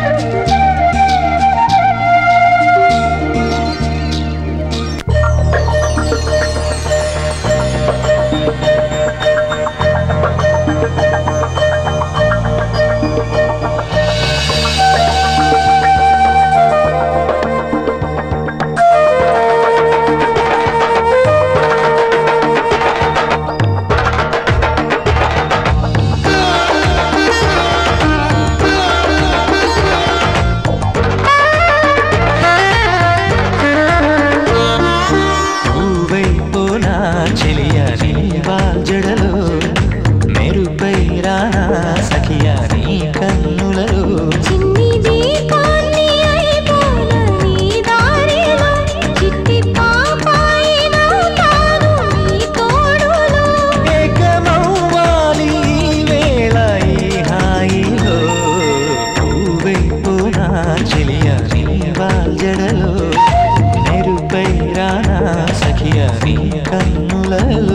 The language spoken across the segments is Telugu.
పూవై పోనా చెలియా నీ వాజడలో మెరుపై రానా సఖియా నీ కన్నులలో చిన్ని దీపాన్ని అయిపోన నీ దారిలో చిట్టి పాపాయి నవ్వుతాను నీ తోడులో ఏకమవ్వాలి ఈ వేళ ఈ హాయిలో పూవై పోనా చెలియా నీ వాజడలో మెరుపై రానా సఖియా నీ కన్నులలో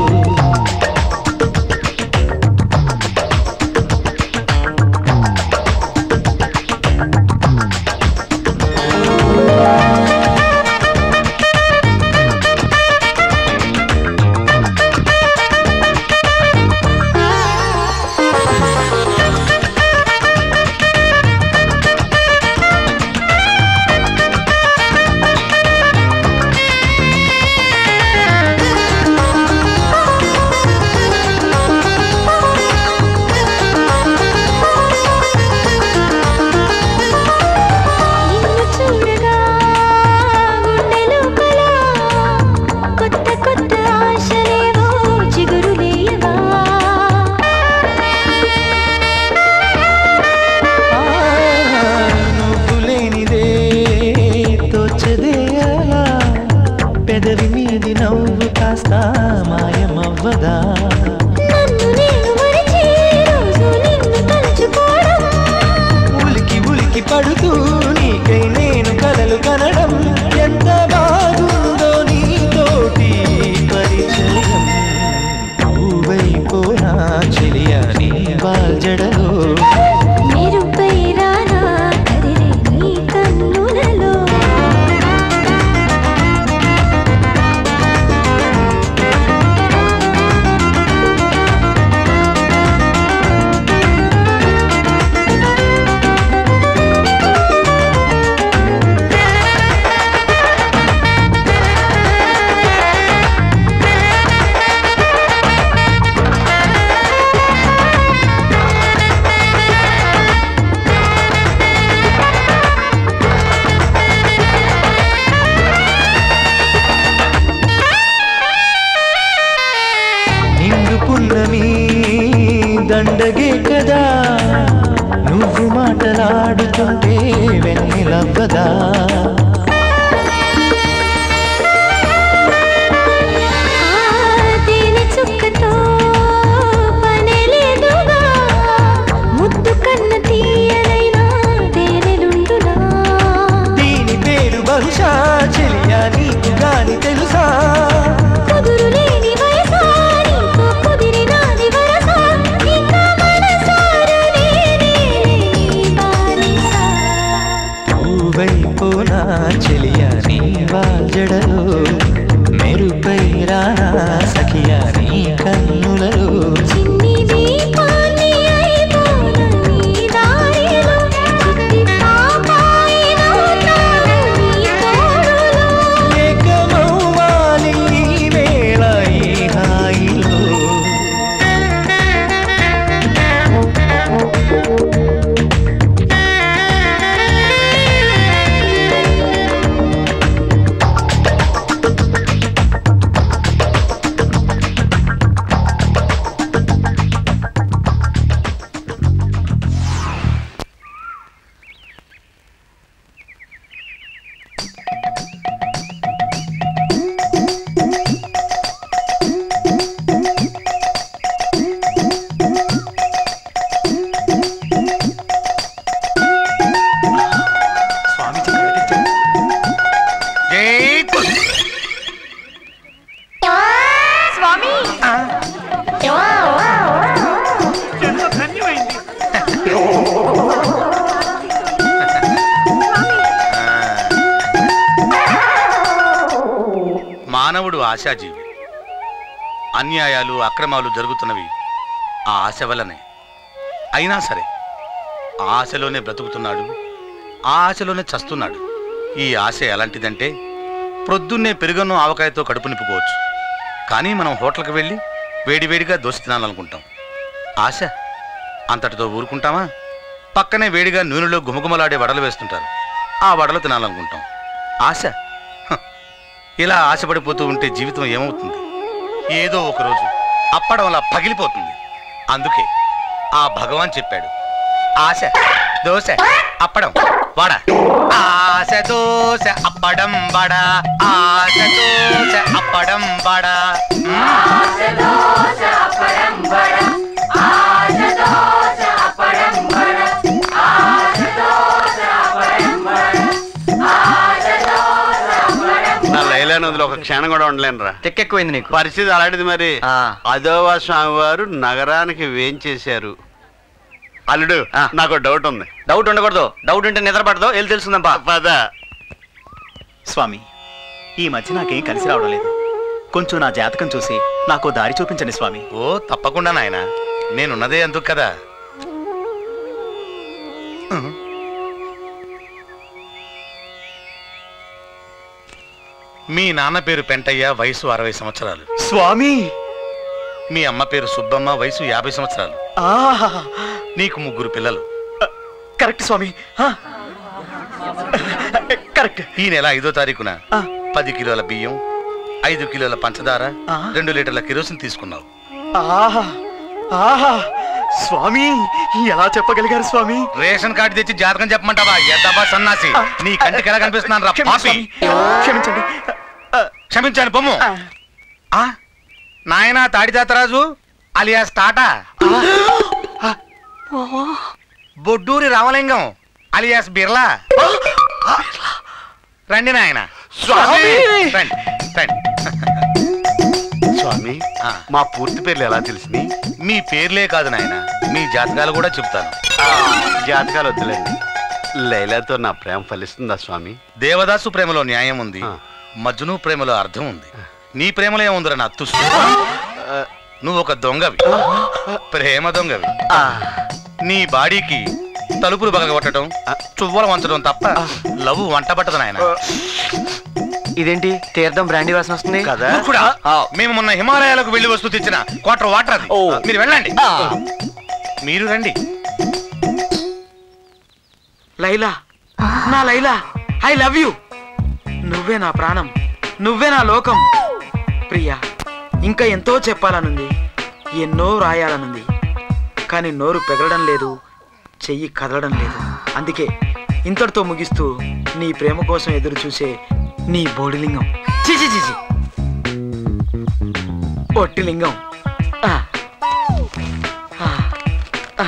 నిన్ను చూడగా గుండె లోపల కొత్త కొత్త ఆశలేవో చిగురులేయగా నువ్వు లేనిదే తోచదే అలా పెదవి మీది నవ్వు కాస్త మాయమవ్వదా నన్ను నేను మరిచే రోజు నిన్ను తలుచుకోవడం ఉలికి ఉలికి పడుతూ నీకై నేను కలలు కనడం ఎంత బాగుందో నీతోటి పరిచయం పువ్వై పోనా చెలియా నీ వాజడలో మెరుపై రానా కదిలే నీ కన్నులలో నిండు పున్నమి దండగే కదా నువ్వు మాటలాడుతుంటే వెన్నెలవ్వదా తేనె చుక్కతో పనే లేదుగా ముద్దు కన్న తీయనైనా తేనెలుండునా దీని పేరు బహుశా చెలియా నీకు గాని తెలుసా కుదురు లేని వయసా నీతో కుదిరినాది వరసా ఇంకా మనసారా నేనే నీ బానిసా పువ్వై పోనా చెలియా నీ వాజడలో మెరుపై రానా సఖియా నీ కన్నులలో చిన్ని దీపాన్ని అయిపోన నీ దారిలో చిట్టి పాపాయి నవ్వుతాను నీ తోడులో ఏకమవ్వాలి ఈ వేళ ఈ హాయిలో మానవుడు ఆశాజీవి అన్యాయాలు అక్రమాలు జరుగుతున్నవి ఆ ఆశ వల్లనే అయినా సరే ఆ ఆశలోనే బ్రతుకుతున్నాడు ఆ ఆశలోనే చస్తున్నాడు ఈ ఆశ ఎలాంటిదంటే ప్రొద్దున్నే పెరుగన్ను ఆవకాయతో కడుపు నింపుకోవచ్చు కానీ మనం హోటల్కి వెళ్ళి వేడివేడిగా దోశ తినాలనుకుంటాం ఆశ అంతటితో ఊరుకుంటామా పక్కనే వేడిగా నూనెలో గుమగుమలాడే వడలు వేస్తుంటారు ఆ వడలు తినాలనుకుంటాం ఆశ హ, ఇలా ఆశపడిపోతూ ఉంటే జీవితం ఏమవుతుంది ఏదో ఒకరోజు అప్పడంలా పగిలిపోతుంది అందుకే ఆ భగవాన్ చెప్పాడు ఆశ దోశ అప్పడం వడ ఆశ దోశ అప్పడం వడ ఆశ దోశ అప్పడం వడ నా లైలా నదిలో ఒక క్షణం కూడా ఉండలేనురా తెక్కెక్కువైంది నీకు పరిస్థితి అలాంటిది మరి ఆ. అదోవా స్వామి వారు నగరానికి వేంచేశారు అల్లుడు ఆ. నాకు డౌట్ ఉంది డౌట్ ఉండకూడదు డౌట్ ఉంటే నిద్ర పడదు వెళ్ళి తెలుసుకుందాం పా పద స్వామి ఈ మధ్య నాకేం కలిసి రావడం లేదు కొంచెం నా జాతకం చూసి నాకు దారి చూపించండి స్వామి ఓ తప్పకుండా నాయన నేనున్నదే అందుకు కదా మీ నాన్న పేరు పెంటయ్య వయసు అరవై సంవత్సరాలు స్వామి మీ అమ్మ పేరు సుబ్బమ్మ వయసు యాభై సంవత్సరాలు ఆహా నీకు ముగ్గురు పిల్లలు కరెక్ట్ స్వామి ఆ. కరెక్ట్ ఈ నెల ఐదో తారీఖున ఆ. పది కిలోల బియ్యం ఐదు కిలోల పంచదార ఆ. రెండు లీటర్ల కిరోసిన్ తీసుకున్నావు ఆహా ఆహా స్వామి ఎలా చెప్పగలిగారు స్వామి రేషన్ కార్డు తెచ్చి జాతకం చెప్పమంటావా ఎద్దబా సన్నాసి నీ కంటికి ఎలా కనిపిస్తున్నాను రా క్షమించండి పాపి స్వామి. క్షమించండి ఆ, క్షమించాను పొమ్ము ఆ. ఆ నాయనా తాడిదాతరాజు అలియాస్ టాటా బొడ్డూరి రామలింగం అలియాస్ బిర్లా రండి నాయన స్వామి! రండి రండి స్వామి ఆ. మా పూర్తి పేర్లు ఎలా తెలిసినాయి మీ పేర్లే కాదు నాయన మీ జాతకాలు కూడా చెప్తాను జాతకాలు వద్దులేండి లైలాతో నా ప్రేమ ఫలిస్తుందా స్వామి దేవదాసు ప్రేమలో న్యాయం ఉంది ఆ. మజ్ను ప్రేమలో అర్థం ఉంది నీ ప్రేమలో ఏముందిరా నా తుస్సు ఆ, నువ్వు ఒక దొంగవి ప్రేమ దొంగవి ఆ, నీ బాడీకి తలుపులు బగలగొట్టడం చువ్వలు వంచడం తప్ప లవ్ వంట పట్టదు నాయన ఇదేంటి తీర్థం బ్రాండీ వాసన వస్తుంది కదా మూర్ఖుడా, మేము మొన్న హిమాలయాలకు వెళ్లి వస్తూ తెచ్చిన క్వార్టర్ వాటర్ అది ఓ. మీరు వెళ్ళండి మీరు రండి లైలా నా లైలా ఐ లవ్ యూ నువ్వే నా ప్రాణం నువ్వే నా లోకం ప్రియా ఇంకా ఎంతో చెప్పాలనుంది ఎన్నో రాయాలనుంది కానీ నోరు పెగలడం లేదు చెయ్యి కదలడం లేదు అందుకే ఇంతటితో ముగిస్తూ నీ ప్రేమ కోసం ఎదురు చూసే నీ బోడిలింగం చిచి చిచి ఒట్టి లింగం ఆ. ఆ. ఆ.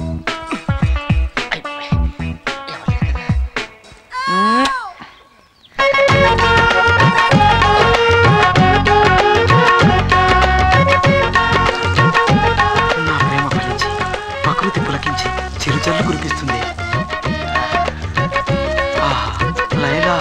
నా ప్రేమ ఫలించి ప్రకృతి పులకించి చిరుజల్లు కురిపిస్తుంది ఆహా, లైలా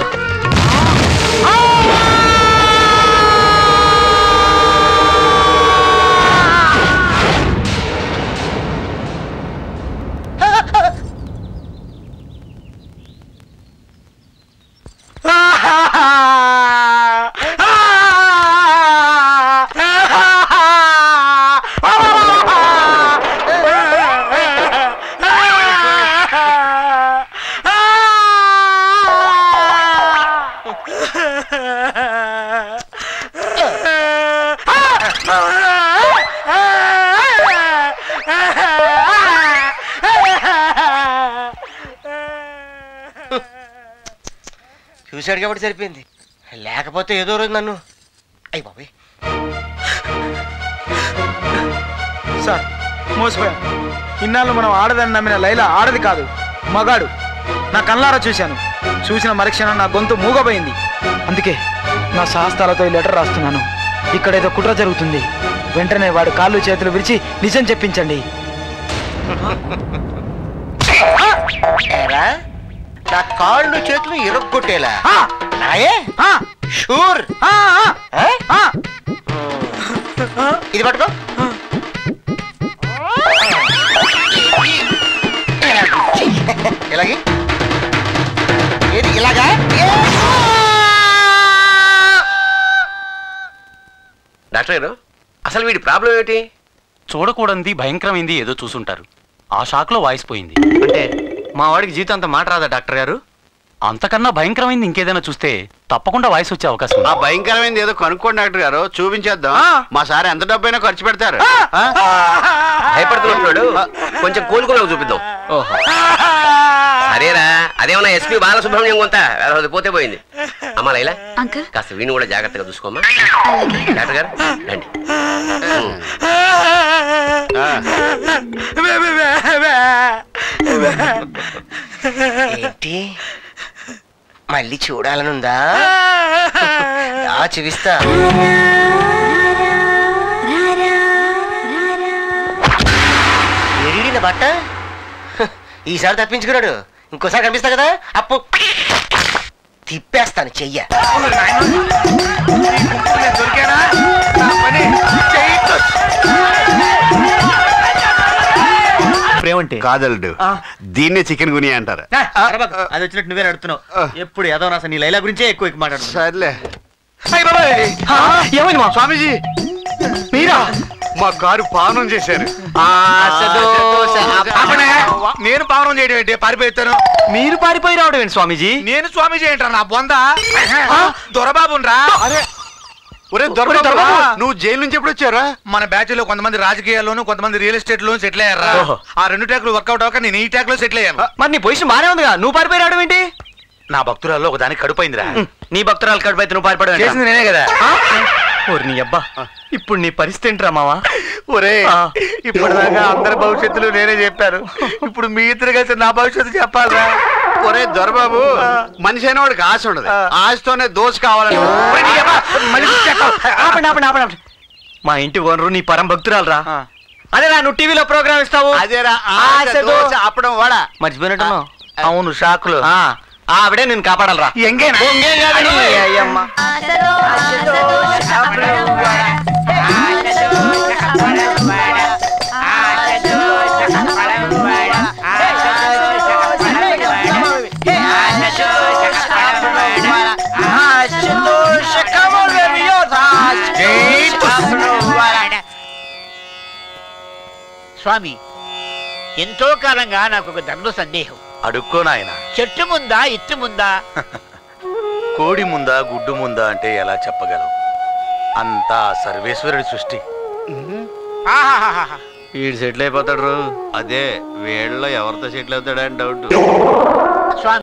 చూశాడు కాబట్టి సరిపోయింది లేకపోతే ఏదో రోజు నన్ను అయ్యి బాబాయ్ సార్ మోసపోయాను ఇన్నాళ్ళు మనం ఆడదని నమ్మిన లైలా ఆడది కాదు మగాడు నా కళ్ళారా చూశాను చూసిన మరుక్షణం నా గొంతు మూగపోయింది అందుకే నా శాస్త్రాలతో ఈ లెటర్ రాస్తున్నాను ఇక్కడ ఏదో కుట్ర జరుగుతుంది వెంటనే వాడు కాళ్ళు చేతులు విరిచి నిజం చెప్పించండి ఏరా, నా కాళ్ళు చేతులు ఇరగొట్టేలా ఆ! నాయే ఆ! షూర్ ఆ, ఆ, ఆ. ఇది పట్టుకో ఇలాగే ఏది ఇలాగా డాక్టర్ గారు అసలు వీడి ప్రాబ్లం ఏమిటి చూడకూడనిది భయంకరమైంది ఏదో చూసుంటారు ఆ షాక్లో వాయిస్ పోయింది అంటే మా వాడికి జీవితాంతం మాట రాదా డాక్టర్ గారు అంతకన్నా భయంకరమైంది ఇంకేదైనా చూస్తే తప్పకుండా వాయిస్ వచ్చే అవకాశం ఆ ఉంది భయంకరమైనది ఏదో కనుక్కోండి డాక్టర్ గారు చూపించేద్దాం ఆ. మా సార్ ఎంత డబ్బైనా ఖర్చు పెడతారు ఆ? భయపడుతున్నాడు కొంచెం కోలుకున్నావు చూపిద్దాం ఓహో అదేరా అదేమన్నా ఎస్పీ బాలసుబ్రహ్మణ్యం కొంత వేరే పోతే పోయింది అమ్మా లైలా అంకుల్ కాస్త వీణు కూడా జాగ్రత్తగా చూసుకోమ్మా డాక్టర్ గారు రండి ఉమ్. ఆ. ఏంటి మళ్ళీ చూడాలనుందా రా చూపిస్తా ఏడీడి నా బట్ట హ, ఈసారి తప్పించుకున్నాడు ఇంకోసారి కనిపిస్తా కదా అప్పు తిప్పేస్తాను చెయ్య దొరికానా నా పని చెయ్యి. ప్రేమంటే కాదలుడు దీన్నే చికెన్ గుని అంటారు ఆ, అరవకు. అది వచ్చినట్టు నువ్వే నడుతున్నావు ఎప్పుడు ఏదో నా నీ లైలా గురించే ఎక్కువ ఎక్కువ మాట్లాడుతున్నావు సర్లే అయ్ బాబాయ్. ఆ, ఏమైంది మా స్వామీజీ మీరా మా కారు పానం చేశారు ఆపనే. నేను పావనం చేయడం ఏంటి పారిపోతాను మీరు పారిపోయి రావడం ఏంటి స్వామీజీ నేను స్వామీజీ ఏంట్రా నా బొంద దొరబాబునరా ఒరే దొరబాబు దొరబాబు. నువ్వు జైలు నుంచి ఎప్పుడు వచ్చారా మన బ్యాచ్ లో కొంతమంది రాజకీయాల్లోను కొంతమంది రియల్ ఎస్టేట్ లోను సెటిల్ అయ్యారా ఓహో. ఆ రెండు ట్యాక్లు వర్కౌట్ అవ్వక నేను ఈ ట్యాక్ లో సెటిల్ అయ్యాను మరి నీ పొజిషన్ బానే ఉందిగా నువ్వు పారిపోయి రావడం ఏంటి నా భక్తురాల్లో ఒక దానికి కడుపైందిరా నీ భక్తురాలు కడుపైతే నువ్వు పారిపోవడం ఏంట్రా? చేసింది నేనే కదా ఓరి నీ అబ్బా ఇప్పుడు నీ పరిస్థితి ఏంట్రా మావా ఒరే ఆ. ఇప్పటిదాకా అందరి భవిష్యత్తులు నేనే చెప్పాను ఇప్పుడు మీ ఇద్దరు కలిసి నా భవిష్యత్తు చెప్పాలరా ఒరే దొరబాబు మనిషి అయిన వాడికి ఆశ ఉండదు ఆశతోనే దోశ కావాలని ఒరే, నీ అబ్బా, మళ్ళీ చెప్పావు. ఆపండి ఆపండి ఆపండి ఆపండి. మా ఇంటి ఓనరు నీ పరం భక్తురాలు రా అదేరా నువ్వు టీవీలో ప్రోగ్రామ్ ఇస్తావు అదేరా ఆశ ఆశ దోశ. దోశ అప్పడం వడ మర్చిపోయినట్టున్నావు అవును షాకులు ఆ, ఆవిడే నేను కాపాడాలరా ఎంగేనా ఇంకేం కాదు నీ అయ్యమ్మ. స్వామి ఎంతో కాలంగా నాకు ఒక దండు సందేహం అడుక్కో నాయన చెట్టు ముందా ఇట్టు ముందా కోడి ముందా గుడ్డు ముందా అంటే ఎలా చెప్పగలం అంతా సర్వేశ్వరుడి సృష్టి ఆహాహాహా. వీడు సెటిల్ అయిపోతాడు రో అదే వీళ్ళలో ఎవరితో సెటిల్ అవుతాడని డౌట్ స్వామి